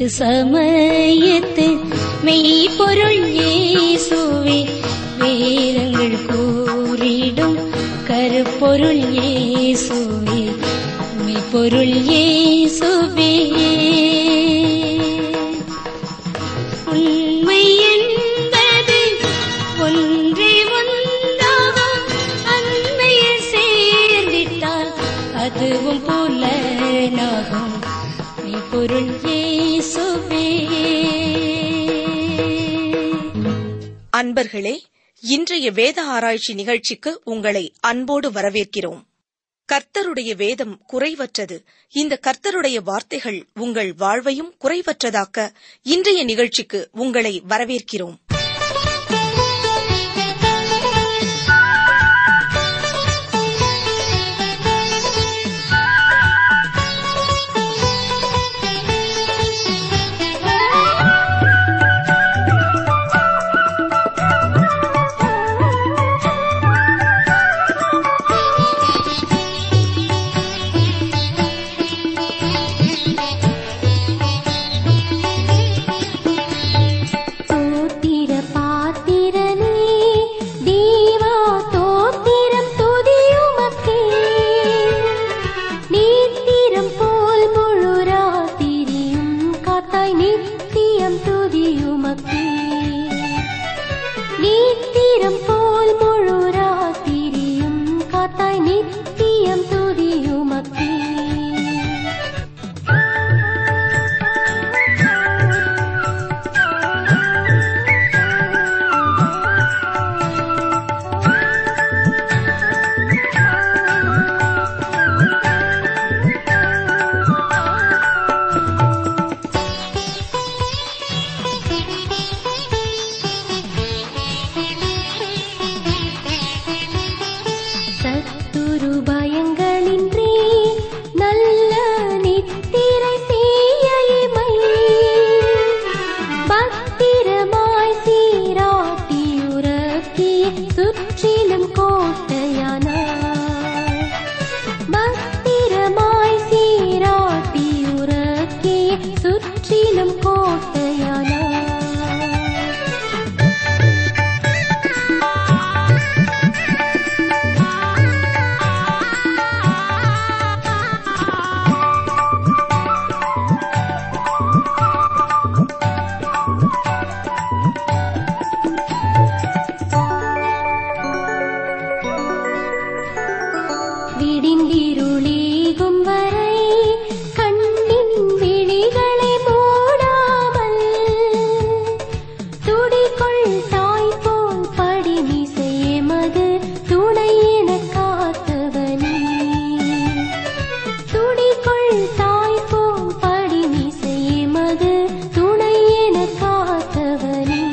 இது சமயத்து மெய்ப்பொருள் இயேசுவே வேதங்கள் கூறிடும் கருப்பொருள் இயேசுவே மெய்ப்பொருள் இயேசுவே உண்மை என்பது ஒன்றே ஒன்றாகும் அண்மையில் சேர்ந்திட்டால் அதுவும் புலனாகும் மெய்ப்பொருள் இயேசுவே அன்பர்களே இன்றைய வேத ஆராய்ச்சி நிகழ்ச்சிக்கு உங்களை அன்போடு வரவேற்கிறோம் கர்த்தருடைய வேதம் குறைவற்றது இந்த கர்த்தருடைய வார்த்தைகள் உங்கள் வாழ்வையும் குறைவற்றதாக்க இன்றைய நிகழ்ச்சிக்கு உங்களை வரவேற்கிறோம் தோத்திர பாத்திரனே தேவா தோத்திரம் துதியுமக்கே நீத்திரம் போல் முழு ராத்திரியும் காத்தாய் நித்தியம் துதியுமக்கே நீத்திரம் போல் முழு ராத்திரியும் காத்தாய் நித்தியம் துதியுமக்கே சத்துரு பயங்களின்றி நல்ல நித்திரை செய்யமை பத்திரமாய் சீராட்டியுறக்கி சுற்றிலும் கோட்டையானாய் பத்திரமாய் சீராட்டியுறக்கி சுற்றிலும் கோட்டையானாய் விடிந்திருளீகும் வரை கண்ணின் விழிகளை மூடாமல் துடிக்குள் தாய் போல் படிமிசை எமது துணை எனக் காத்தவனே துடிக்குள் தாய் போல் படிமிசை எமது துணை எனக் காத்தவனே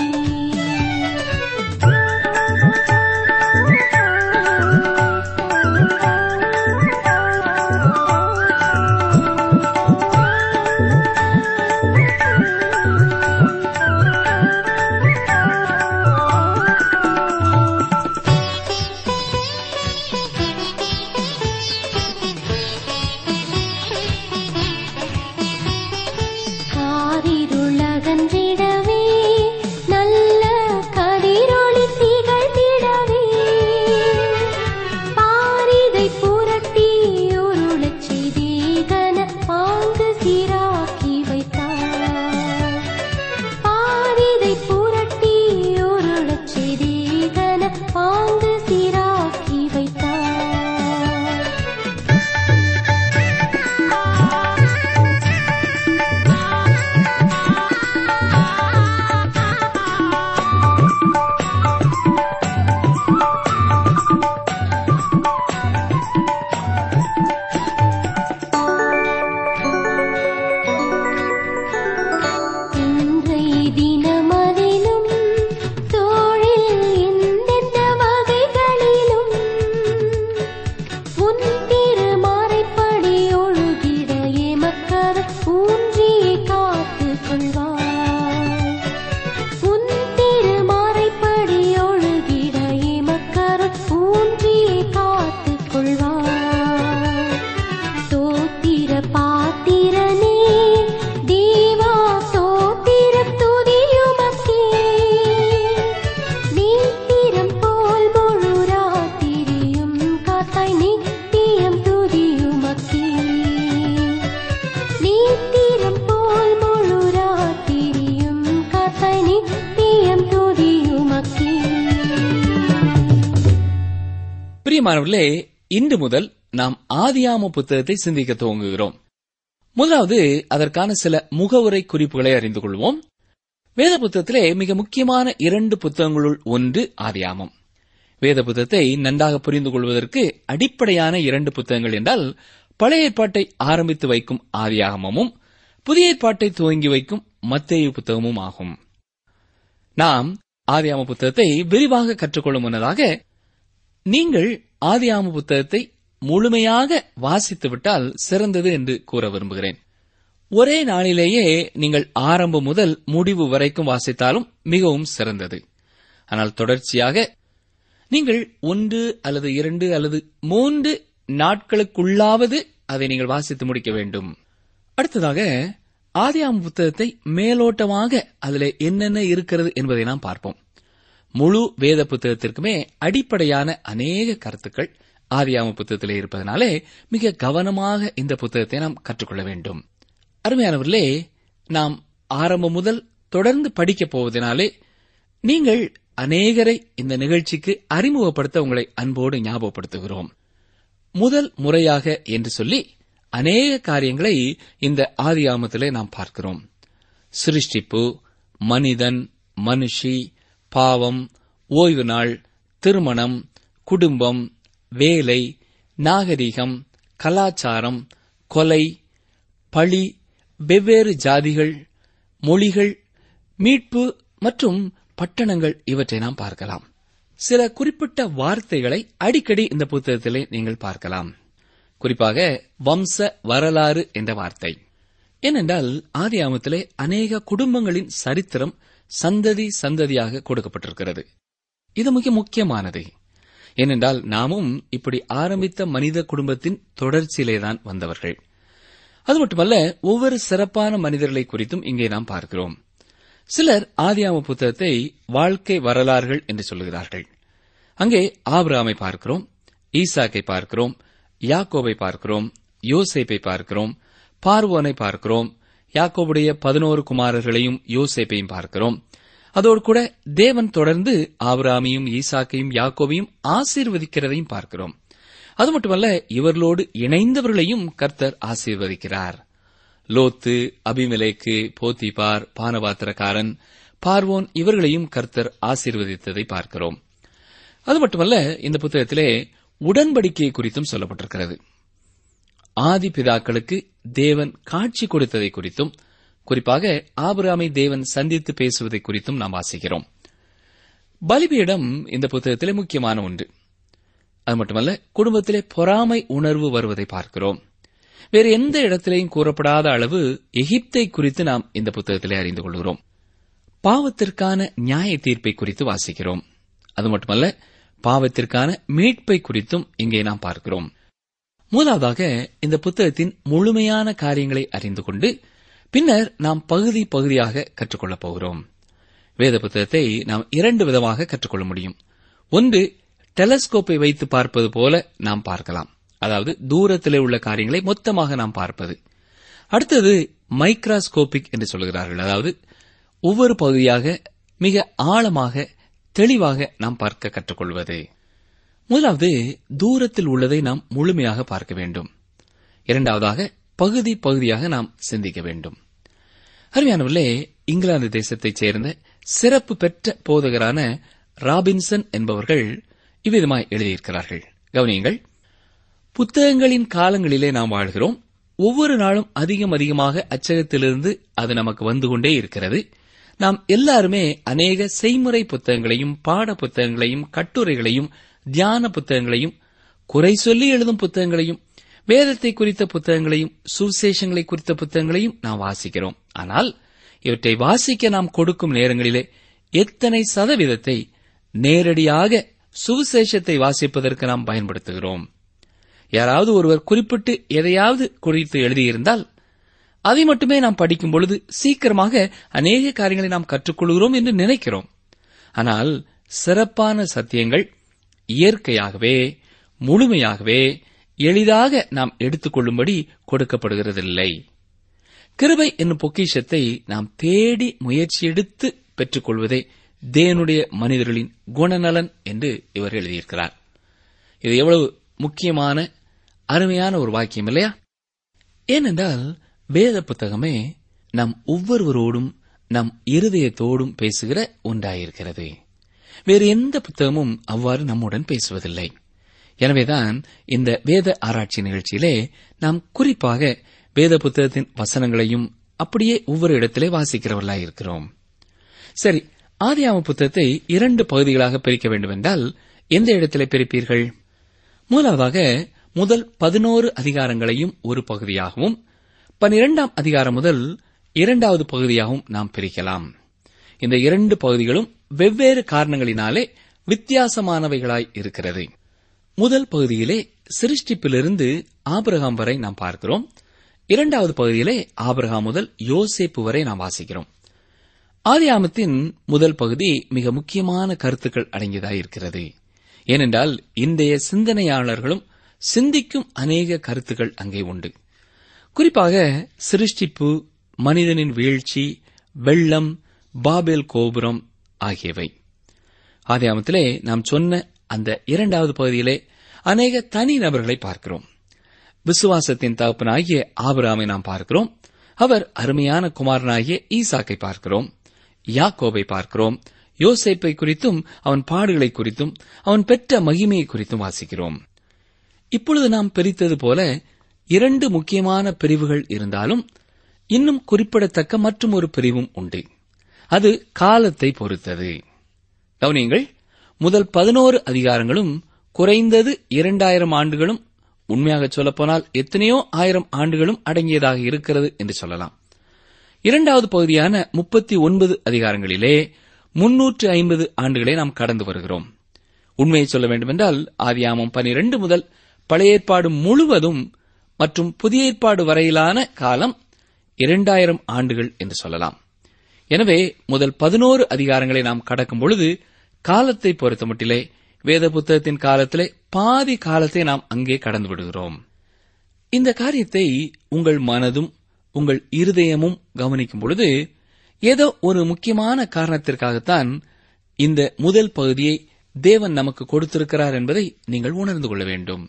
பிரியமானவர்களே இன்று முதல் நாம் ஆதியாம புத்தகத்தை சிந்திக்க துவங்குகிறோம் முதலாவது அதற்கான சில முகவுரை குறிப்புகளை அறிந்து கொள்வோம் வேத புத்தகத்திலே மிக முக்கியமான இரண்டு புத்தகங்களுள் ஒன்று ஆதியாமம் வேத புத்தகத்தை நன்றாக புரிந்து கொள்வதற்கு அடிப்படையான இரண்டு புத்தகங்கள் என்றால் பழைய ஏற்பாட்டை ஆரம்பித்து வைக்கும் ஆதியாகமமும் புதிய ஏற்பாட்டை துவங்கி வைக்கும் மத்தேயு புத்தகமும் ஆகும் நாம் ஆதியாம புத்தகத்தை விரிவாக கற்றுக்கொள்ளும் முன்னதாக நீங்கள் ஆதியாம புத்தகத்தை முழுமையாக வாசித்துவிட்டால் சிறந்தது என்று கூற விரும்புகிறேன் ஒரே நாளிலேயே நீங்கள் ஆரம்பம் முதல் முடிவு வரைக்கும் வாசித்தாலும் மிகவும் சிறந்தது ஆனால் தொடர்ச்சியாக நீங்கள் ஒன்று அல்லது இரண்டு அல்லது மூன்று நாட்களுக்குள்ளாவது அதை நீங்கள் வாசித்து முடிக்க வேண்டும் அடுத்ததாக ஆதியாம் புத்தகத்தை மேலோட்டமாக அதில் என்னென்ன இருக்கிறது என்பதை நாம் பார்ப்போம் முழு வேத புத்தகத்திற்குமே அடிப்படையான அநேக கருத்துக்கள் ஆதியாம புத்தகத்திலே இருப்பதனாலே மிக கவனமாக இந்த புத்தகத்தை நாம் கற்றுக்கொள்ள வேண்டும் அருமையானவர்களே நாம் ஆரம்பம் முதல் தொடர்ந்து படிக்கப் போவதனாலே நீங்கள் அநேகரை இந்த நிகழ்ச்சிக்கு அறிமுகப்படுத்த உங்களை அன்போடு ஞாபகப்படுத்துகிறோம் முதல் முறையாக என்று சொல்லி அநேக காரியங்களை இந்த ஆதியாமத்திலே நாம் பார்க்கிறோம் சிருஷ்டிப்பு மனிதன் மனுஷி பாவம் ஓய்வு நாள் திருமணம் குடும்பம் வேலை நாகரிகம் கலாச்சாரம் கொலை பழி வெவ்வேறு ஜாதிகள் மொழிகள் மீட்பு மற்றும் பட்டணங்கள் இவற்றை நாம் பார்க்கலாம் சில குறிப்பிட்ட வார்த்தைகளை அடிக்கடி இந்த புத்தகத்திலே நீங்கள் பார்க்கலாம் குறிப்பாக வம்ச வரலாறு என்ற வார்த்தை ஏனென்றால் ஆதியாமத்திலே அநேக குடும்பங்களின் சரித்திரம் சந்ததி சந்ததியாக கொடுக்கப்பட்டிருக்கிறது இது மிக முக்கியமானது ஏனென்றால் நாமும் இப்படி ஆரம்பித்த மனித குடும்பத்தின் தொடர்ச்சியிலேதான் வந்தவர்கள் அது மட்டுமல்ல ஒவ்வொரு சிறப்பான மனிதர்களை குறித்தும் இங்கே நாம் பார்க்கிறோம் சிலர் ஆதியாம புத்தகத்தை வாழ்க்கை வரலாறுகள் என்று சொல்லுகிறார்கள் அங்கே ஆபிரகாமை பார்க்கிறோம் ஈசாக்கை பார்க்கிறோம் யாக்கோபை பார்க்கிறோம் யோசேப்பை பார்க்கிறோம் பார்வோனை பார்க்கிறோம் யாக்கோபுடைய பதினோரு குமாரர்களையும் யோசேப்பையும் பார்க்கிறோம் அதோடு கூட தேவன் தொடர்ந்து ஆபிராமையும் ஈசாக்கையும் யாக்கோபையும் ஆசீர்வதிக்கிறதையும் பார்க்கிறோம் அது மட்டுமல்ல இவர்களோடு இணைந்தவர்களையும் கர்த்தர் ஆசீர்வதிக்கிறார் லோத்து அபிமலேக்கு போத்திபார் பானபாத்திரக்காரன் பார்வோன் இவர்களையும் கர்த்தர் ஆசீர்வதித்ததை பார்க்கிறோம் அது மட்டுமல்ல இந்த புத்தகத்திலே உடன்படிக்கை குறித்தும் சொல்லப்பட்டிருக்கிறது ஆதி பிதாக்களுக்கு தேவன் காட்சி கொடுத்ததை குறித்தும் குறிப்பாக ஆபிராமை தேவன் சந்தித்து பேசுவதை குறித்தும் நாம் வாசிக்கிறோம் பலிபீடம் இந்த புத்தகத்திலே முக்கியமான ஒன்று அது மட்டுமல்ல குடும்பத்திலே பொறாமை உணர்வு வருவதை பார்க்கிறோம் வேறு எந்த இடத்திலேயும் கூறப்படாத அளவு எகிப்தை குறித்து நாம் இந்த புத்தகத்திலே அறிந்து கொள்கிறோம் பாவத்திற்கான நியாய தீர்ப்பை குறித்து வாசிக்கிறோம் அது மட்டுமல்ல பாவத்திற்கான மீட்பை குறித்தும் இங்கே நாம் பார்க்கிறோம் முதலாவதாக இந்த புத்தகத்தின் முழுமையான காரியங்களை அறிந்து கொண்டு பின்னர் நாம் பகுதி பகுதியாக கற்றுக்கொள்ளப் போகிறோம் வேத புத்தகத்தை நாம் இரண்டு விதமாக கற்றுக்கொள்ள முடியும் ஒன்று டெலஸ்கோப்பை வைத்து பார்ப்பது போல நாம் பார்க்கலாம் அதாவது தூரத்திலே உள்ள காரியங்களை மொத்தமாக நாம் பார்ப்பது அடுத்தது மைக்ராஸ்கோபிக் என்று சொல்கிறார்கள் அதாவது ஒவ்வொரு பகுதியாக மிக ஆழமாக தெளிவாக நாம் பார்க்க கற்றுக்கொள்வது முதலாவது தூரத்தில் உள்ளதை நாம் முழுமையாக பார்க்க வேண்டும் இரண்டாவதாக பகுதி பகுதியாக நாம் சிந்திக்க வேண்டும் அருமையானவர்களே இங்கிலாந்து தேசத்தைச் சேர்ந்த சிறப்பு பெற்ற போதகரான ராபின்சன் என்பவர்கள் இவ்விதமாய் எழுதியிருக்கிறார்கள் கவனியுங்கள் புத்தகங்களின் காலங்களிலே நாம் வாழ்கிறோம் ஒவ்வொரு நாளும் அதிகம் அதிகமாக அச்சகத்திலிருந்து அது நமக்கு வந்து கொண்டே இருக்கிறது நாம் எல்லாருமே அநேக செய்முறை புத்தகங்களையும் பாட புத்தகங்களையும் கட்டுரைகளையும் தியான புத்தகங்களையும் குறை சொல்லி எழுதும் புத்தகங்களையும் வேதத்தை குறித்த புத்தகங்களையும் சுவிசேஷங்களை குறித்த புத்தகங்களையும் நாம் வாசிக்கிறோம் ஆனால் இவற்றை வாசிக்க நாம் கொடுக்கும் நேரங்களிலே எத்தனை சதவீதத்தை நேரடியாக சுவிசேஷத்தை வாசிப்பதற்கு நாம் பயன்படுத்துகிறோம் யாராவது ஒருவர் குறிப்பிட்டு எதையாவது குறித்து எழுதியிருந்தால் அதை மட்டுமே நாம் படிக்கும் பொழுது சீக்கிரமாக அநேக காரியங்களை நாம் கற்றுக்கொள்கிறோம் என்று நினைக்கிறோம் ஆனால் சிறப்பான சத்தியங்கள் இயற்கையாகவே முழுமையாகவே எளிதாக நாம் எடுத்துக்கொள்ளும்படி கொடுக்கப்படுகிறதில்லை கிருபை என்னும் பொக்கிஷத்தை நாம் தேடி முயற்சி எடுத்து பெற்றுக்கொள்வதே தேவனுடைய மனிதர்களின் குணநலன் என்று இவர் எழுதியிருக்கிறார் இது எவ்வளவு முக்கியமான அருமையான ஒரு வாக்கியம் இல்லையா ஏனென்றால் வேத புத்தகமே நம் ஒவ்வொருவரோடும் நம் இருதயத்தோடும் பேசுகிற ஒன்றாயிருக்கிறது வேறு எந்த புத்தகமும் அவ்வாறு நம்முடன் பேசுவதில்லை எனவேதான் இந்த வேத ஆராய்ச்சி நிகழ்ச்சியிலே நாம் குறிப்பாக வேத புத்தகத்தின் வசனங்களையும் அப்படியே ஒவ்வொரு இடத்திலே வாசிக்கிறவர்களாய் இருக்கிறோம் சரி ஆதியாம புத்தகத்தை இரண்டு பகுதிகளாக பிரிக்க வேண்டுமென்றால் எந்த இடத்திலே பிரிப்பீர்கள் முதலாவதாக முதல் பதினோரு அதிகாரங்களையும் ஒரு பகுதியாகவும் பனிரெண்டாம் அதிகாரம் முதல் இரண்டாவது பகுதியாகவும் நாம் பிரிக்கலாம் இந்த இரண்டு பகுதிகளும் வெவ்வேறு காரணங்களினாலே வித்தியாசமானவைகளாய் இருக்கிறது முதல் பகுதியிலே சிருஷ்டிப்பிலிருந்து ஆபிரகாம் வரை நாம் பார்க்கிறோம் இரண்டாவது பகுதியிலே ஆபிரகாம் முதல் யோசேப்பு வரை நாம் வாசிக்கிறோம் ஆதியாமத்தின் முதல் பகுதி மிக முக்கியமான கருத்துக்கள் அடங்கியதாய் இருக்கிறது ஏனென்றால் இன்றைய சிந்தனையாளர்களும் சிந்திக்கும் அநேக கருத்துக்கள் அங்கே உண்டு குறிப்பாக சிருஷ்டிப்பு மனிதனின் வீழ்ச்சி வெள்ளம் பாபேல் கோபுரம் ஆகியவை ஆதியாமத்திலே நாம் சொன்ன அந்த இரண்டாவது பகுதியிலே அநேக தனி நபர்களை பார்க்கிறோம் விசுவாசத்தின் தகப்பனாகிய ஆபிராமை நாம் பார்க்கிறோம் அவர் அருமையான குமாரனாகிய ஈசாக்கை பார்க்கிறோம் யாக்கோபை பார்க்கிறோம் யோசேப்பை குறித்தும் அவன் பாடுகளை குறித்தும் அவன் பெற்ற மகிமையை குறித்தும் வாசிக்கிறோம் இப்பொழுது நாம் பிரித்தது போல இரண்டு முக்கியமான பிரிவுகள் இருந்தாலும் இன்னும் குறிப்பிடத்தக்க மற்றும் ஒரு பிரிவும் உண்டு அது காலத்தை பொறுத்தது கவனியங்கள் முதல் பதினோரு அதிகாரங்களும் குறைந்தது இரண்டாயிரம் ஆண்டுகளும் உண்மையாக சொல்லப்போனால் எத்தனையோ ஆயிரம் ஆண்டுகளும் அடங்கியதாக இருக்கிறது என்று சொல்லலாம் இரண்டாவது பகுதியான முப்பத்தி ஒன்பது அதிகாரங்களிலே முன்னூற்று ஐம்பது ஆண்டுகளை நாம் கடந்து வருகிறோம் உண்மையை சொல்ல வேண்டுமென்றால் ஆதியாமம் பனிரெண்டு முதல் பழைய ஏற்பாடு முழுவதும் மற்றும் புதிய ஏற்பாடு வரையிலான காலம் இரண்டாயிரம் ஆண்டுகள் என்று சொல்லலாம் எனவே முதல் பதினோரு அதிகாரங்களை நாம் கடக்கும் பொழுது காலத்தை பொறுத்தமட்டிலே வேத புத்தகத்தின் காலத்திலே பாதி காலத்தை நாம் அங்கே கடந்து விடுகிறோம் இந்த காரியத்தை உங்கள் மனதும் உங்கள் இருதயமும் கவனிக்கும் பொழுது ஏதோ ஒரு முக்கியமான காரணத்திற்காகத்தான் இந்த முதல் பகுதியை தேவன் நமக்கு கொடுத்திருக்கிறார் என்பதை நீங்கள் உணர்ந்து கொள்ள வேண்டும்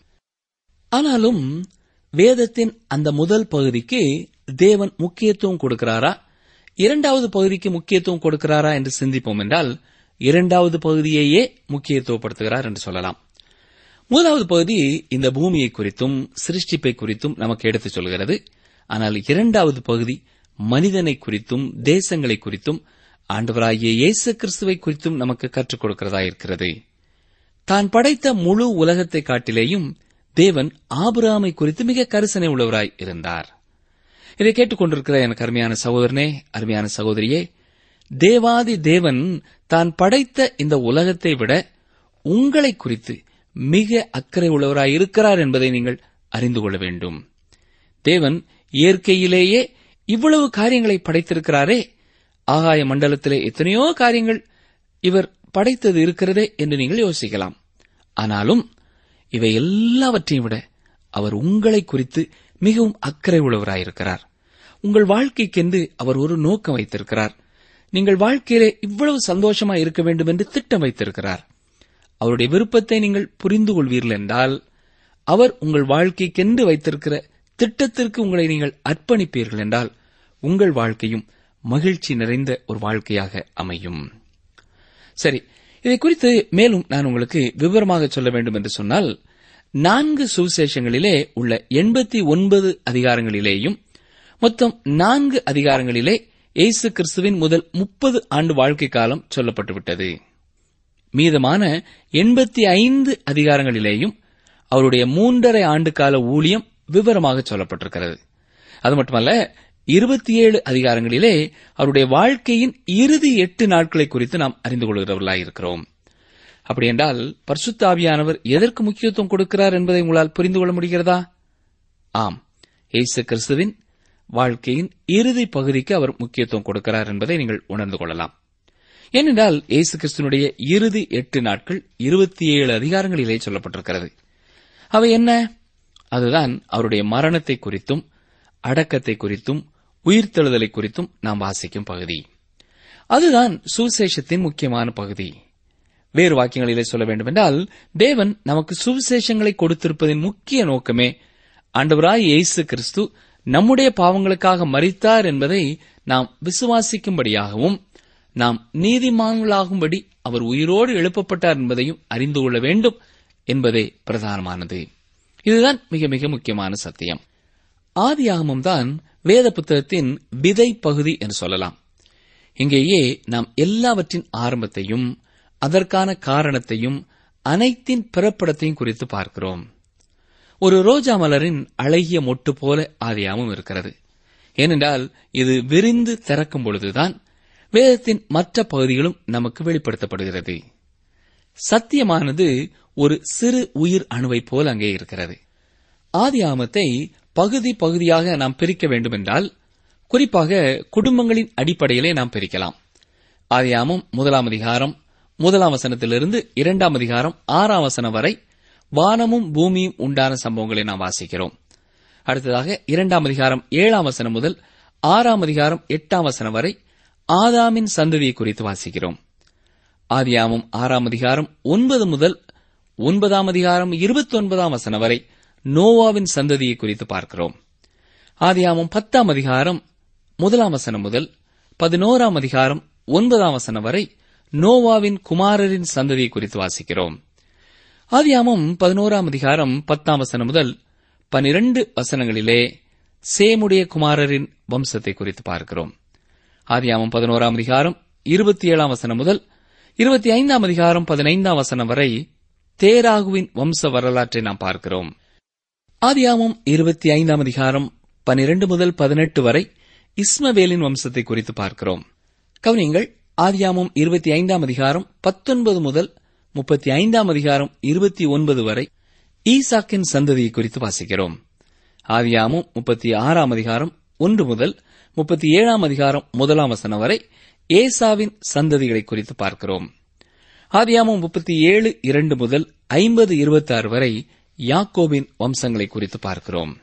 ஆனாலும் வேதத்தின் அந்த முதல் பகுதிக்கு தேவன் முக்கியத்துவம் கொடுக்கிறாரா இரண்டாவது பகுதிக்கு முக்கியத்துவம் கொடுக்கிறாரா என்று சிந்திப்போம் என்றால் இரண்டாவது பகுதியையே முக்கியத்துவப்படுத்துகிறார் என்று சொல்லலாம் முதலாவது பகுதி இந்த பூமியை குறித்தும் சிருஷ்டிப்பை குறித்தும் நமக்கு எடுத்துச் சொல்கிறது ஆனால் இரண்டாவது பகுதி மனிதனை குறித்தும் தேசங்களை குறித்தும் ஆண்டவராகிய இயேசு கிறிஸ்துவை குறித்தும் நமக்கு கற்றுக் கொடுக்கிறதா இருக்கிறது தான் படைத்த முழு உலகத்தை காட்டிலேயும் தேவன் ஆபிராமை குறித்து மிக கரிசனை உள்ளவராய் இருந்தார் இதை கேட்டுக்கொண்டிருக்கிற எனக்கு அருமையான சகோதரனே அருமையான சகோதரியே தேவாதி தேவன் தான் படைத்த இந்த உலகத்தை விட உங்களை குறித்து மிக அக்கறை உள்ளவராய் இருக்கிறார் என்பதை நீங்கள் அறிந்து கொள்ள வேண்டும் தேவன் இயற்கையிலேயே இவ்வளவு காரியங்களை படைத்திருக்கிறாரே ஆகாய மண்டலத்திலே எத்தனையோ காரியங்கள் இவர் படைத்தது இருக்கிறதே என்று நீங்கள் யோசிக்கலாம் ஆனாலும் இவை எல்லாவற்றையும் விட அவர் உங்களை குறித்து மிகவும் அக்கறை உள்ளவராயிருக்கிறார் உங்கள் வாழ்க்கைக்கென்று அவர் ஒரு நோக்கம் வைத்திருக்கிறார் நீங்கள் வாழ்க்கையிலே இவ்வளவு சந்தோஷமா இருக்க வேண்டும் என்று திட்டம் வைத்திருக்கிறார் அவருடைய விருப்பத்தை நீங்கள் புரிந்து கொள்வீர்கள் என்றால் அவர் உங்கள் வாழ்க்கைக்கென்று வைத்திருக்கிற திட்டத்திற்கு உங்களை நீங்கள் அர்ப்பணிப்பீர்கள் என்றால் உங்கள் வாழ்க்கையும் மகிழ்ச்சி நிறைந்த ஒரு வாழ்க்கையாக அமையும் சரி இதை குறித்து மேலும் நான் உங்களுக்கு விவரமாக சொல்ல வேண்டும் என்று சொன்னால் நான்கு சுவிசேஷங்களிலே உள்ள எண்பத்தி ஒன்பது அதிகாரங்களிலேயும் மொத்தம் நான்கு அதிகாரங்களிலே இயேசு கிறிஸ்துவின் முதல் முப்பது ஆண்டு வாழ்க்கை காலம் சொல்லப்பட்டுவிட்டது மீதமான எண்பத்தி ஐந்து அதிகாரங்களிலேயும் அவருடைய மூன்றரை ஆண்டு கால ஊழியம் விவரமாக சொல்லப்பட்டிருக்கிறது அது மட்டுமல்ல இருபத்தி ஏழு அதிகாரங்களிலே அவருடைய வாழ்க்கையின் இறுதி எட்டு நாட்களை குறித்து நாம் அறிந்து கொள்கிறவர்களாயிருக்கிறோம் அப்படியென்றால் பரிசுத்த ஆவியானவர் எதற்கு முக்கியத்துவம் கொடுக்கிறார் என்பதை உங்களால் புரிந்து கொள்ள முடிகிறதா ஆம் இயேசு கிறிஸ்துவின் வாழ்க்கையின் இறுதி பகுதிக்கு அவர் முக்கியத்துவம் கொடுக்கிறார் என்பதை நீங்கள் உணர்ந்து கொள்ளலாம் ஏனென்றால் இயேசு கிறிஸ்துவனுடைய இறுதி எட்டு நாட்கள் இருபத்தி ஏழு அதிகாரங்களிலே சொல்லப்பட்டிருக்கிறது அவை என்ன அதுதான் அவருடைய மரணத்தை குறித்தும் அடக்கத்தை குறித்தும் உயிர்த்தெழுதலை குறித்தும் நாம் வாசிக்கும் பகுதி அதுதான் சுவிசேஷத்தின் முக்கியமான பகுதி வேறு வாக்கியங்களிலே சொல்ல வேண்டுமென்றால் தேவன் நமக்கு சுவிசேஷங்களை கொடுத்திருப்பதின் முக்கிய நோக்கமே ஆண்டவராய் இயேசு கிறிஸ்து நம்முடைய பாவங்களுக்காக மரித்தார் என்பதை நாம் விசுவாசிக்கும்படியாகவும் நாம் நீதிமான்களாகும்படி அவர் உயிரோடு எழுப்பப்பட்டார் என்பதையும் அறிந்து கொள்ள வேண்டும் என்பதே பிரதானமானது இதுதான் மிக மிக முக்கியமான சத்தியம் ஆதியாகமம் தான் வேத புத்தகத்தின் விதை பகுதி என்று சொல்லலாம் இங்கேயே நாம் எல்லாவற்றின் ஆரம்பத்தையும் அதற்கான காரணத்தையும் அனைத்தின் பிறப்படத்தையும் குறித்து பார்க்கிறோம் ஒரு ரோஜா மலரின் அழகிய மொட்டு போல ஆதியாமம் இருக்கிறது ஏனென்றால் இது விரிந்து திறக்கும் பொழுதுதான் வேதத்தின் மற்ற பகுதிகளும் நமக்கு வெளிப்படுத்தப்படுகிறது சத்தியமானது ஒரு சிறு உயிர் அணுவைப் போல் அங்கே இருக்கிறது ஆதியாமத்தை பகுதி பகுதியாக நாம் பிரிக்க வேண்டுமென்றால் குறிப்பாக குடும்பங்களின் அடிப்படையிலே நாம் பிரிக்கலாம் ஆதியாமம் முதலாம் அதிகாரம் முதலாம் வசனத்திலிருந்து இரண்டாம் அதிகாரம் ஆறாம் வசனம் வரை வானமும் பூமியும் உண்டான சம்பவங்களை நாம் வாசிக்கிறோம் அடுத்ததாக இரண்டாம் அதிகாரம் ஏழாம் வசனம் முதல் ஆறாம் அதிகாரம் எட்டாம் வசனம் வரை ஆதாமின் சந்ததியை குறித்து வாசிக்கிறோம் ஆதியாமம் ஆறாம் அதிகாரம் ஒன்பது முதல் ஒன்பதாம் அதிகாரம் இருபத்தி ஒன்பதாம் வசனம் வரை நோவாவின் சந்ததியை குறித்து பார்க்கிறோம் ஆதியாமம் பத்தாம் அதிகாரம் முதலாம் வசனம் முதல் பதினோராம் அதிகாரம் ஒன்பதாம் வசனம் வரை நோவாவின் குமாரரின் சந்ததியை குறித்து வாசிக்கிறோம் ஆதியாமம் பதினோராம் அதிகாரம் பத்தாம் வசனம் முதல் பனிரண்டு வசனங்களிலே சேமுடைய குமாரரின் வம்சத்தை குறித்து பார்க்கிறோம் ஆதியாமம் பதினோராம் அதிகாரம் இருபத்தி ஏழாம் வசனம் முதல் இருபத்தி ஐந்தாம் அதிகாரம் பதினைந்தாம் வசனம் வரை தேராகுவின் வம்ச வரலாற்றை நாம் பார்க்கிறோம் ஆதியாமம் இருபத்தி ஐந்தாம் அதிகாரம் பனிரெண்டு முதல் பதினெட்டு வரை இஸ்மவேலின் வம்சத்தை குறித்து பார்க்கிறோம் கவனியங்கள் ஆதியாமம் இருபத்தி ஐந்தாம் அதிகாரம் பத்தொன்பது முதல் முப்பத்தி ஐந்தாம் அதிகாரம் இருபத்தி ஒன்பது வரை ஈசாக்கின் சந்ததியை குறித்து வாசிக்கிறோம் ஆதியாமம் முப்பத்தி ஆறாம் அதிகாரம் ஒன்று முதல் முப்பத்தி ஏழாம் அதிகாரம் முதலாம் வசனம் வரை ஏசாவின் சந்ததிகளை குறித்து பார்க்கிறோம் ஆதியாமம் முப்பத்தி ஏழு இரண்டு முதல் ஐம்பது இருபத்தி ஆறு வரை யாக்கோபின் வம்சங்களை குறித்து பார்க்கிறோம்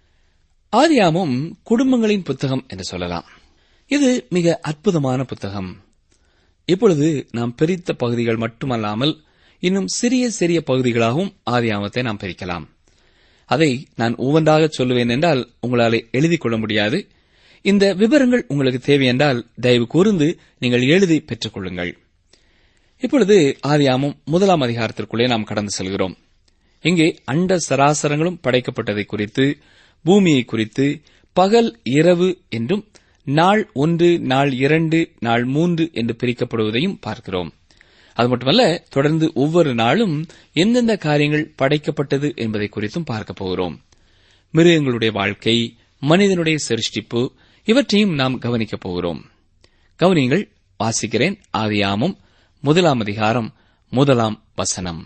ஆதியாமம் குடும்பங்களின் புத்தகம் என்று சொல்லலாம் இது மிக அற்புதமான புத்தகம் இப்பொழுது நாம் பிரித்த பகுதிகள் மட்டுமல்லாமல் இன்னும் சிறிய சிறிய பகுதிகளாகவும் ஆதியாமத்தை நாம் பிரிக்கலாம் அதை நான் ஒவ்வொன்றாக சொல்லுவேன் என்றால் உங்களால் எழுதிக் கொள்ள முடியாது இந்த விவரங்கள் உங்களுக்கு தேவையென்றால் தயவு கூர்ந்து நீங்கள் எழுதி பெற்றுக் கொள்ளுங்கள் இப்பொழுது ஆதியாமம் முதலாம் அதிகாரத்திற்குள்ளே நாம் கடந்து செல்கிறோம் இங்கே அண்ட சராசரங்களும் படைக்கப்பட்டதை குறித்து பூமியை குறித்து பகல் இரவு என்றும் நாள் ஒன்று நாள் இரண்டு நாள் மூன்று என்று பிரிக்கப்படுவதையும் பார்க்கிறோம் அது மட்டுமல்ல தொடர்ந்து ஒவ்வொரு நாளும் எந்தெந்த காரியங்கள் படைக்கப்பட்டது என்பதை குறித்தும் பார்க்க போகிறோம் மிருகங்களுடைய வாழ்க்கை மனிதனுடைய சிருஷ்டிப்பு இவற்றையும் நாம் கவனிக்கப் போகிறோம் கவனியங்கள் வாசிக்கிறேன் ஆதியாமம் முதலாம் அதிகாரம் முதலாம் வசனம்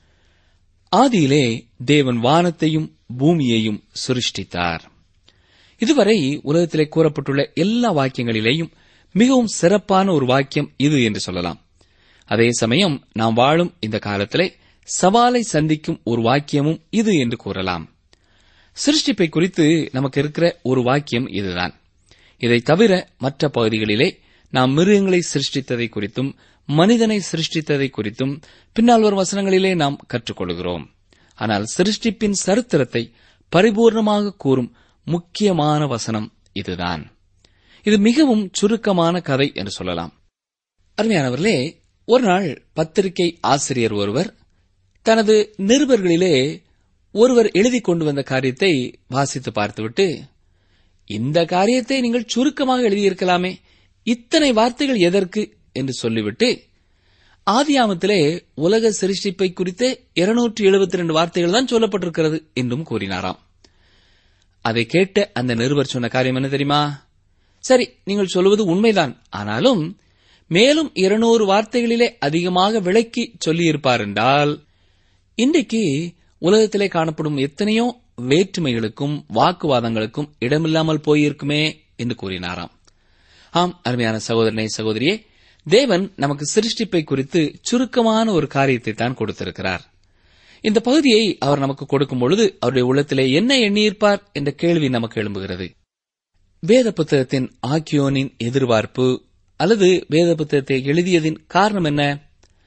ஆதியிலே தேவன் வானத்தையும் பூமியையும் சிருஷ்டித்தார் இதுவரை உலகத்திலே கூறப்பட்டுள்ள எல்லா வாக்கியங்களிலேயும் மிகவும் சிறப்பான ஒரு வாக்கியம் இது என்று சொல்லலாம் அதே சமயம் நாம் வாழும் இந்த காலத்திலே சவாலை சந்திக்கும் ஒரு வாக்கியமும் இது என்று கூறலாம் சிருஷ்டிப்பை குறித்து நமக்கு இருக்கிற ஒரு வாக்கியம் இதுதான் இதை தவிர மற்ற பகுதிகளிலே நாம் மிருகங்களை சிருஷ்டித்ததை குறித்தும் மனிதனை சிருஷ்டித்ததை குறித்தும் பின்னால் வரும் வசனங்களிலே நாம் கற்றுக்கொள்கிறோம் ஆனால் சிருஷ்டிப்பின் சரித்திரத்தை பரிபூர்ணமாக கூறும் முக்கியமான வசனம் இதுதான் இது மிகவும் சுருக்கமான கதை என்று சொல்லலாம் அருமையானவர்களே ஒரு நாள் பத்திரிகை ஆசிரியர் ஒருவர் தனது நிருபர்களிலே ஒருவர் எழுதி கொண்டு வந்த காரியத்தை வாசித்து பார்த்துவிட்டு இந்த காரியத்தை நீங்கள் சுருக்கமாக எழுதியிருக்கலாமே இத்தனை வார்த்தைகள் எதற்கு என்று சொல்லிவிட்டு ஆதியாமத்திலே உலக சிருஷ்டிப்பை குறித்தே இருநூற்றி எழுபத்தி ரெண்டு வார்த்தைகள் தான் சொல்லப்பட்டிருக்கிறது என்றும் கூறினாராம் அதை கேட்ட அந்த நிருபர் சொன்ன காரியம் என்ன தெரியுமா சரி நீங்கள் சொல்லுவது உண்மைதான் ஆனாலும் மேலும் இருநூறு வார்த்தைகளிலே அதிகமாக விளக்கி சொல்லியிருப்பார் என்றால் இன்றைக்கு உலகத்திலே காணப்படும் எத்தனையோ வேற்றுமைகளுக்கும் வாக்குவாதங்களுக்கும் இடமில்லாமல் போயிருக்குமே என்று கூறினாராம் ஆம் அருமையான சகோதரனே சகோதரியே தேவன் நமக்கு சிருஷ்டிப்பை குறித்து சுருக்கமான ஒரு காரியத்தை தான் கொடுத்திருக்கிறார் இந்த பகுதியை அவர் நமக்கு கொடுக்கும் பொழுது அவருடைய உள்ளத்திலே என்ன எண்ணியிருப்பார் என்ற கேள்வி நமக்கு எழும்புகிறது வேத புத்தகத்தின் ஆக்கியோனின் எதிர்பார்ப்பு அல்லது வேத புத்தகத்தை எழுதியதின் காரணம் என்ன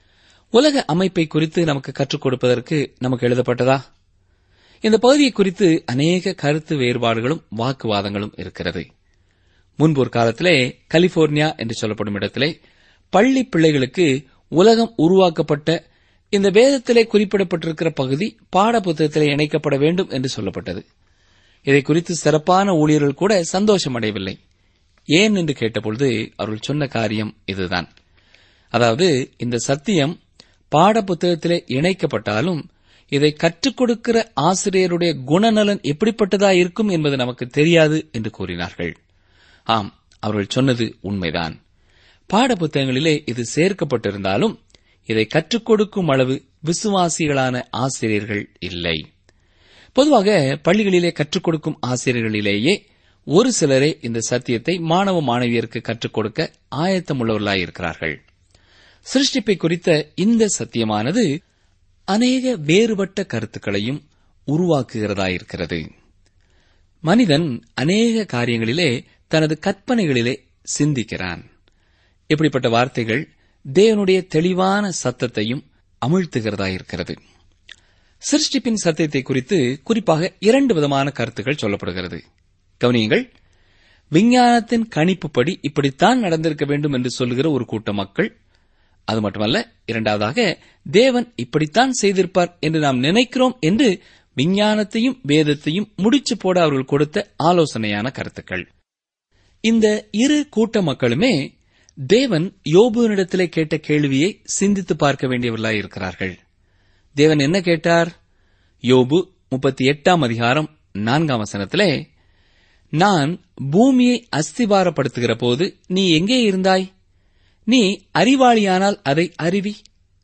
உலக அமைப்பை குறித்து நமக்கு கற்றுக் கொடுப்பதற்கு நமக்கு எழுதப்பட்டதா இந்த பகுதியை குறித்து அநேக கருத்து வேறுபாடுகளும் வாக்குவாதங்களும் இருக்கிறது முன்பொரு காலத்திலே கலிபோர்னியா என்று சொல்லப்படும் இடத்திலே பள்ளி பிள்ளைகளுக்கு உலகம் உருவாக்கப்பட்ட இந்த வேதத்திலே குறிப்பிடப்பட்டிருக்கிற பகுதி பாடப்புத்தகத்திலே இணைக்கப்பட வேண்டும் என்று சொல்லப்பட்டது இதை குறித்து சிறப்பான ஊழியர்கள் கூட சந்தோஷம் அடையவில்லை ஏன் என்று கேட்டபொழுது அவர்கள் சொன்ன காரியம் இதுதான் அதாவது இந்த சத்தியம் பாடப்புத்தகத்திலே இணைக்கப்பட்டாலும் இதை கற்றுக் கொடுக்கிற ஆசிரியருடைய குணநலன் எப்படிப்பட்டதா இருக்கும் என்பது நமக்கு தெரியாது என்று கூறினார்கள் ஆம் அவர்கள் சொன்னது உண்மைதான் பாடப்புத்தகங்களிலே இது சேர்க்கப்பட்டிருந்தாலும் இதை கற்றுக் கொடுக்கும் அளவு விசுவாசிகளான ஆசிரியர்கள் இல்லை பொதுவாக பள்ளிகளிலே கற்றுக் கொடுக்கும் ஆசிரியர்களிலேயே ஒரு சிலரே இந்த சத்தியத்தை மாணவ மாணவியருக்கு கற்றுக் கொடுக்க ஆயத்தமுள்ளவர்களாயிருக்கிறார்கள் சிருஷ்டிப்பை குறித்த இந்த சத்தியமானது அநேக வேறுபட்ட கருத்துக்களையும் உருவாக்குகிறதாயிருக்கிறது மனிதன் அநேக காரியங்களிலே தனது கற்பனைகளிலே சிந்திக்கிறான் இப்படிப்பட்ட வார்த்தைகள் தேவனுடைய தெளிவான சத்தத்தையும் அமிழ்த்துகிறதாயிருக்கிறது சிருஷ்டிப்பின் சத்தியத்தை குறித்து குறிப்பாக இரண்டு விதமான கருத்துக்கள் சொல்லப்படுகிறது கவனியுங்கள் விஞ்ஞானத்தின் கணிப்புப்படி இப்படித்தான் நடந்திருக்க வேண்டும் என்று சொல்லுகிற ஒரு கூட்ட மக்கள் அது மட்டுமல்ல இரண்டாவதாக தேவன் இப்படித்தான் செய்திருப்பார் என்று நாம் நினைக்கிறோம் என்று விஞ்ஞானத்தையும் வேதத்தையும் முடிச்சு போட அவர்கள் கொடுத்த ஆலோசனையான கருத்துக்கள் இந்த இரு கூட்ட மக்களுமே தேவன் யோபுவினிடத்திலே கேட்ட கேள்வியை சிந்தித்து பார்க்க வேண்டியவர்களாய் இருக்கிறார்கள் தேவன் என்ன கேட்டார் யோபு முப்பத்தி எட்டாம் அதிகாரம் நான்காம் வசனத்திலே நான் பூமியை அஸ்திபாரப்படுத்துகிற போது நீ எங்கே இருந்தாய் நீ அறிவாளியானால் அதை அறிவி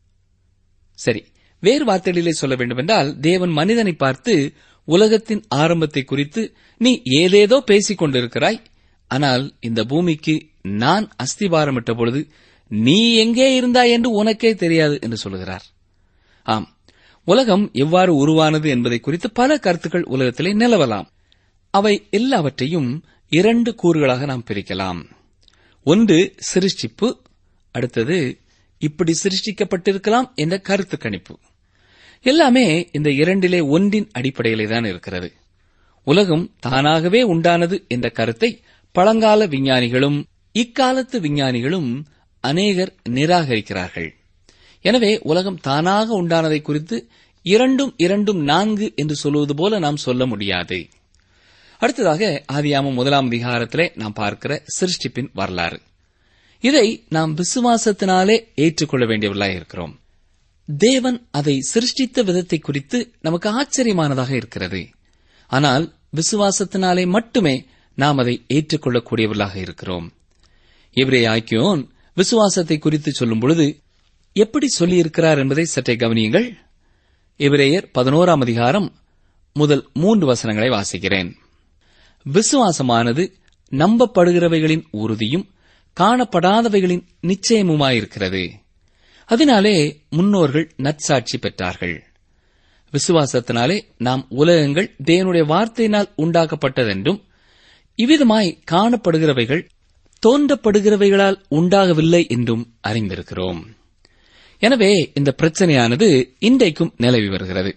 சரி வேறு வார்த்தைகளிலே சொல்ல வேண்டுமென்றால் தேவன் மனிதனை பார்த்து உலகத்தின் ஆரம்பத்தை குறித்து நீ ஏதேதோ பேசிக் கொண்டிருக்கிறாய் ஆனால் இந்த பூமிக்கு நான் அஸ்திபாரமிட்ட பொழுது நீ எங்கே இருந்தாய் என்று உனக்கே தெரியாது என்று சொல்லுகிறார் ஆம் உலகம் எவ்வாறு உருவானது என்பதை குறித்து பல கருத்துக்கள் உலகத்திலே நிலவலாம் அவை எல்லாவற்றையும் இரண்டு கூறுகளாக நாம் பிரிக்கலாம் ஒன்று சிருஷ்டிப்பு அடுத்தது இப்படி சிருஷ்டிக்கப்பட்டிருக்கலாம் என்ற கருத்து கணிப்பு எல்லாமே இந்த இரண்டிலே ஒன்றின் அடிப்படையிலே தான் இருக்கிறது உலகம் தானாகவே உண்டானது என்ற கருத்தை பழங்கால விஞ்ஞானிகளும் இக்காலத்து விஞ்ஞானிகளும் அநேகர் நிராகரிக்கிறார்கள் எனவே உலகம் தானாக உண்டானதை குறித்து இரண்டும் இரண்டும் நான்கு என்று சொல்வது போல நாம் சொல்ல முடியாது அடுத்ததாக ஆதியாமம் முதலாம் அதிகாரத்திலே நாம் பார்க்கிற சிருஷ்டிப்பின் வரலாறு இதை நாம் விசுவாசத்தினாலே ஏற்றுக்கொள்ள வேண்டியவர்களாக இருக்கிறோம் தேவன் அதை சிருஷ்டித்த விதத்தை குறித்து நமக்கு ஆச்சரியமானதாக இருக்கிறது ஆனால் விசுவாசத்தினாலே மட்டுமே நாம் அதை ஏற்றுக்கொள்ளக்கூடியவர்களாக இருக்கிறோம் இவரே ஆக்கியோன் விசுவாசத்தை குறித்து சொல்லும் பொழுது எப்படி சொல்லியிருக்கிறார் என்பதை சற்றே கவனியுங்கள் இவரேயர் பதினோராம் அதிகாரம் முதல் மூன்று வசனங்களை வாசிக்கிறேன் விசுவாசமானது நம்பப்படுகிறவைகளின் உறுதியும் காணப்படாதவைகளின் நிச்சயமுமாயிருக்கிறது அதனாலே முன்னோர்கள் நற்சாட்சி பெற்றார்கள் விசுவாசத்தினாலே நாம் உலகங்கள் தேவனுடைய வார்த்தையினால் உண்டாக்கப்பட்டதென்றும் இவ்விதமாய் காணப்படுகிறவைகள் தோன்றப்படுகிறவைகளால் உண்டாகவில்லை என்றும் அறிந்திருக்கிறோம் எனவே இந்த பிரச்சனையானது இன்றைக்கும் நிலவி வருகிறது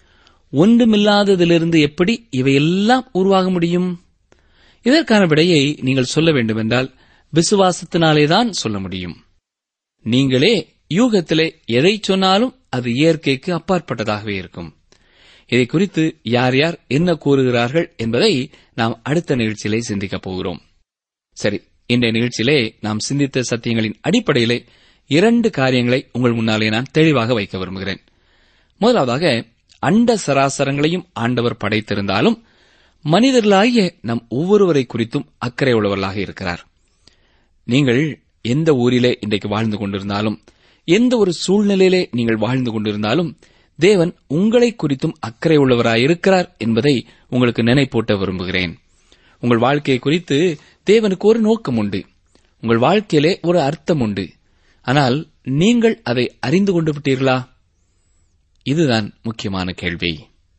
ஒன்றுமில்லாததிலிருந்து எப்படி இவையெல்லாம் உருவாக முடியும் இதற்கான விடையை நீங்கள் சொல்ல வேண்டுமென்றால் விசுவாசத்தினாலேதான் சொல்ல முடியும் நீங்களே யூகத்திலே எதை சொன்னாலும் அது இயற்கைக்கு அப்பாற்பட்டதாகவே இருக்கும் இதை குறித்து யார் யார் என்ன கூறுகிறார்கள் என்பதை நாம் அடுத்த நிகழ்ச்சியிலே சிந்திக்கப் போகிறோம் சரி இன்றைய நிகழ்ச்சியிலே நாம் சிந்தித்த சத்தியங்களின் அடிப்படையிலே இரண்டு காரியங்களை உங்கள் முன்னாலே நான் தெளிவாக வைக்க விரும்புகிறேன் முதலாவதாக அண்ட சராசரங்களையும் ஆண்டவர் படைத்திருந்தாலும் மனிதர்களாகிய நம் ஒவ்வொருவரை குறித்தும் அக்கறை உள்ளவர்களாக இருக்கிறார் நீங்கள் எந்த ஊரிலே இன்றைக்கு வாழ்ந்து கொண்டிருந்தாலும் எந்த ஒரு சூழ்நிலையிலே நீங்கள் வாழ்ந்து கொண்டிருந்தாலும் தேவன் உங்களை குறித்தும் அக்கறை உள்ளவராயிருக்கிறார் என்பதை உங்களுக்கு நினைப்பூட்ட விரும்புகிறேன் உங்கள் வாழ்க்கையை குறித்து தேவனுக்கு ஒரு நோக்கம் உண்டு உங்கள் வாழ்க்கையிலே ஒரு அர்த்தம் உண்டு ஆனால் நீங்கள் அதை அறிந்து கொண்டு விட்டீர்களா இதுதான் முக்கியமான கேள்வி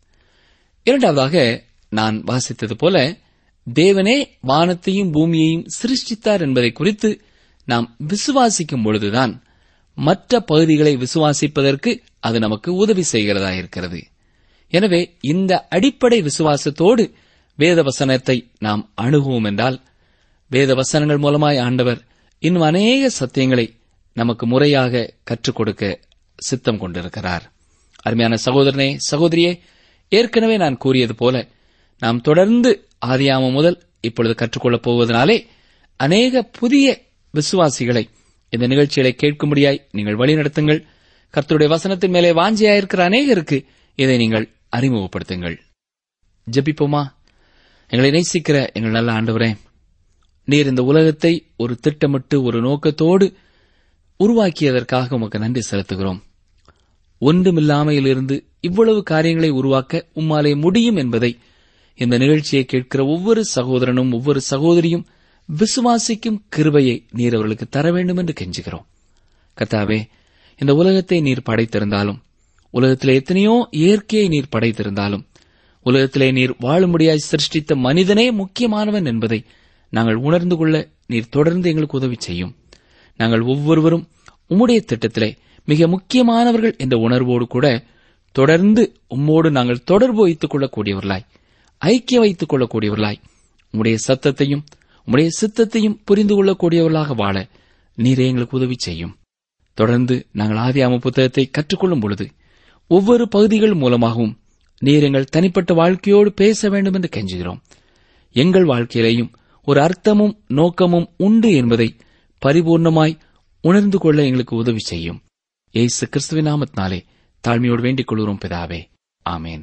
இரண்டாவதாக நான் வாசித்தது போல தேவனே வானத்தையும் பூமியையும் சிருஷ்டித்தார் என்பதை குறித்து நாம் விசுவாசிக்கும் பொழுதுதான் மற்ற பகுதிகளை விசுவாசிப்பதற்கு அது நமக்கு உதவி செய்கிறதா இருக்கிறது எனவே இந்த அடிப்படை விசுவாசத்தோடு வேத வசனத்தை நாம் அணுகுவோம் என்றால் வேத வசனங்கள் மூலமாய் ஆண்டவர் இன்னும் அநேக சத்தியங்களை நமக்கு முறையாக கற்றுக் கொடுக்க சித்தம் கொண்டிருக்கிறார் அருமையான சகோதரனே சகோதரியே ஏற்கனவே நான் கூறியது போல நாம் தொடர்ந்து ஆதியாமம் முதல் இப்பொழுது கற்றுக்கொள்ளப் போவதனாலே அநேக புதிய விசுவாசிகளை இந்த நிகழ்ச்சிகளை கேட்கும்படியாய் நீங்கள் வழிநடத்துங்கள் கர்த்தருடைய வசனத்தின் மேலே வாஞ்சியாயிருக்கிற அநேகருக்கு இதை நீங்கள் அறிமுகப்படுத்துங்கள் ஜெபிப்போமா எங்களை நேசிக்கிற எங்கள் நல்ல ஆண்டவரே நீர் இந்த உலகத்தை ஒரு திட்டமிட்டு ஒரு நோக்கத்தோடு உருவாக்கியதற்காக உமக்கு நன்றி செலுத்துகிறோம் ஒன்றுமில்லாமையிலிருந்து இவ்வளவு காரியங்களை உருவாக்க உம்மாலே முடியும் என்பதை இந்த நிகழ்ச்சியை கேட்கிற ஒவ்வொரு சகோதரனும் ஒவ்வொரு சகோதரியும் விசுவாசிக்கும் கிருபையை நீர் அவர்களுக்கு தர வேண்டும் என்று கெஞ்சுகிறோம் கர்த்தாவே இந்த உலகத்தை நீர் படைத்திருந்தாலும் உலகத்திலே எத்தனையோ இயற்கையை நீர் படைத்திருந்தாலும் உலகத்திலே நீர் வாழும்படியாய் சிருஷ்டித்த மனிதனே முக்கியமானவன் என்பதை நாங்கள் உணர்ந்து கொள்ள நீர் தொடர்ந்து எங்களுக்கு உதவி செய்யும் நாங்கள் ஒவ்வொருவரும் உம்முடைய திட்டத்திலே மிக முக்கியமானவர்கள் என்ற உணர்வோடு கூட தொடர்ந்து உம்மோடு நாங்கள் தொடர்பு வைத்துக் கொள்ளக்கூடியவர்களாய் ஐக்கியம் வைத்துக் கொள்ளக்கூடியவர்களாய் உம்முடைய சத்தத்தையும் உம்முடைய சித்தத்தையும் புரிந்து கொள்ளக்கூடியவர்களாக வாழ நீரே எங்களுக்கு உதவி செய்யும் தொடர்ந்து நாங்கள் ஆதியாம புத்தகத்தை கற்றுக்கொள்ளும் பொழுது ஒவ்வொரு பகுதிகள் மூலமாகவும் நீர் எங்கள் தனிப்பட்ட வாழ்க்கையோடு பேச வேண்டும் என்று கெஞ்சுகிறோம் எங்கள் வாழ்க்கையிலேயும் ஒரு அர்த்தமும் நோக்கமும் உண்டு என்பதை பரிபூர்ணமாய் உணர்ந்து கொள்ள எங்களுக்கு உதவி செய்யும் ஏசு கிறிஸ்துவின் நாமத்தினாலே தாழ்மையோடு வேண்டிக் கொள்கிறோம் பிதாவே ஆமேன்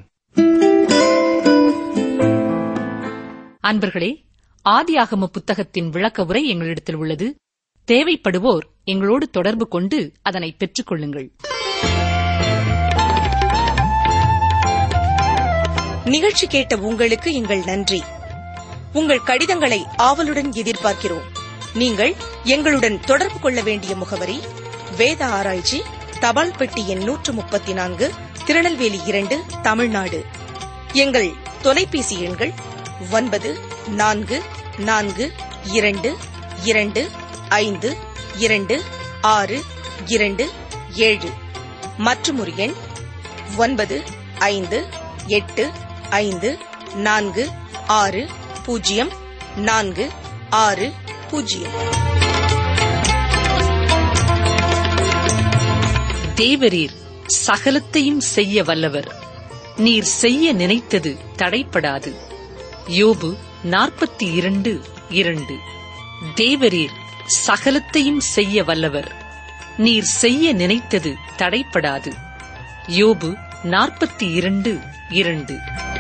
அன்பர்களே ஆதியாகம புத்தகத்தின் விளக்க உரை எங்களிடத்தில் உள்ளது தேவைப்படுவோர் எங்களோடு தொடர்பு கொண்டு அதனை பெற்றுக் கொள்ளுங்கள் நிகழ்ச்சி கேட்ட உங்களுக்கு எங்கள் நன்றி உங்கள் கடிதங்களை ஆவலுடன் எதிர்பார்க்கிறோம் நீங்கள் எங்களுடன் தொடர்பு கொள்ள வேண்டிய முகவரி வேத ஆராய்ச்சி தபால் பெட்டி எண் நூற்று முப்பத்தி நான்கு திருநெல்வேலி இரண்டு தமிழ்நாடு எங்கள் தொலைபேசி எண்கள் ஒன்பது நான்கு நான்கு இரண்டு இரண்டு ஐந்து இரண்டு ஆறு இரண்டு ஏழு மற்றும் ஒரு எண் ஒன்பது ஐந்து எட்டு ஐந்து நான்கு ஆறு பூஜ்ஜியம் நான்கு ஆறு பூஜ்ஜியம் தேவரீர் சகலத்தையும் செய்ய வல்லவர் நீர் செய்ய நினைத்தது தடைப்படாது யோபு நாற்பத்தி இரண்டு இரண்டு தேவரீர் சகலத்தையும் செய்ய வல்லவர் நீர் செய்ய நினைத்தது தடைப்படாது யோபு நாற்பத்தி இரண்டு இரண்டு